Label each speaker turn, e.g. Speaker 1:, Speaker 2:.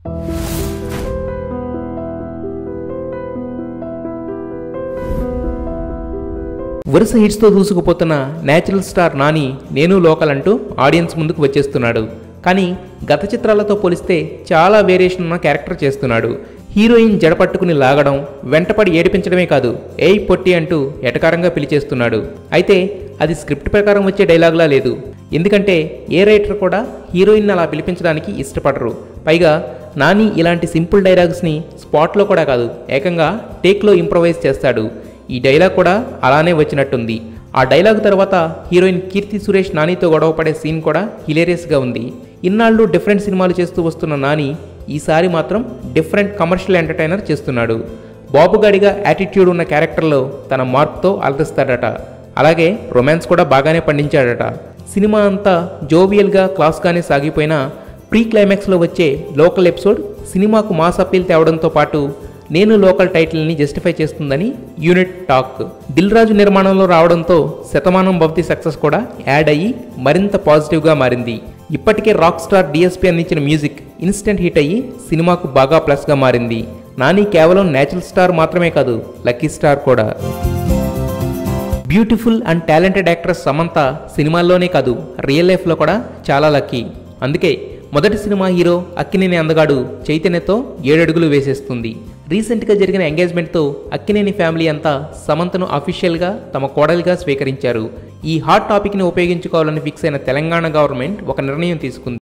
Speaker 1: వరుస హిట్స్తో దూసుకుపోతున్న natural star Nani Nenu local అంటూ ఆడియన్స్ ముందుకు వచ్చేస్తున్నాడు కానీ గత చిత్రాలతో పోలిస్తే చాలా వేరియేషన్ ఉన్న క్యారెక్టర్ చేస్తున్నాడు హీరోయిన్ జడపట్టుకుని లాగడం వెంటపడి ఏడిపించడమే కాదు ఏయ్ పొట్టి అంటూ ఎటకారంగా పిలిచేస్తున్నాడు అయితే అది స్క్రిప్ట్ ప్రకారం వచ్చే డైలాగ్లా లేదు ఎందుకంటే ఏ రైటర్ కూడా హీరోయిన్ అలా పిలిపించడానికి ఇష్టపడరు పైగా నాని ఇలాంటి సింపుల్ డైలాగ్స్ని స్పాట్లో కూడా కాదు ఏకంగా టేక్లో ఇంప్రవైజ్ చేస్తాడు ఈ డైలాగ్ కూడా అలానే వచ్చినట్టుంది ఆ డైలాగ్ తర్వాత హీరోయిన్ కీర్తి సురేష్ నానితో గొడవపడే సీన్ కూడా హిలేరియస్గా ఉంది ఇన్నాళ్ళు డిఫరెంట్ సినిమాలు చేస్తూ వస్తున్న నాని ఈసారి మాత్రం డిఫరెంట్ కమర్షియల్ ఎంటర్టైనర్ చేస్తున్నాడు బాబుగాడిగా యాటిట్యూడ్ ఉన్న క్యారెక్టర్లో తన మార్క్తో అలరిస్తాడట అలాగే రొమాన్స్ కూడా బాగానే పండించాడట సినిమా అంతా జోవియల్గా క్లాస్గానే సాగిపోయినా ప్రీ క్లైమాక్స్లో వచ్చే లోకల్ ఎపిసోడ్ సినిమాకు మాస్ అప్పీల్ తేవడంతో పాటు నేను లోకల్ టైటిల్ని జస్టిఫై చేస్తుందని యూనిట్ టాక్ దిల్ రాజు నిర్మాణంలో రావడంతో శతమానం భవతి సక్సెస్ కూడా యాడ్ అయ్యి మరింత పాజిటివ్గా మారింది ఇప్పటికే రాక్ స్టార్ డిఎస్పీ అందించిన మ్యూజిక్ ఇన్స్టెంట్ హిట్ అయ్యి సినిమాకు బాగా ప్లస్గా మారింది నాని కేవలం నేచురల్ స్టార్ మాత్రమే కాదు లక్కీ స్టార్ కూడా beautiful and talented actress Samantha సినిమాల్లోనే కాదు రియల్ లైఫ్లో కూడా చాలా లక్కీ అందుకే మొదటి సినిమా హీరో అక్కినేని అందగాడు చైతన్యతో ఏడడుగులు వేసేస్తుంది రీసెంట్గా జరిగిన ఎంగేజ్మెంట్తో అక్కినేని ఫ్యామిలీ అంతా సమంతను అఫీషియల్గా తమ కోడలిగా స్వీకరించారు ఈ హాట్ టాపిక్ని ఉపయోగించుకోవాలని ఫిక్స్ అయిన తెలంగాణ గవర్నమెంట్ ఒక నిర్ణయం తీసుకుంది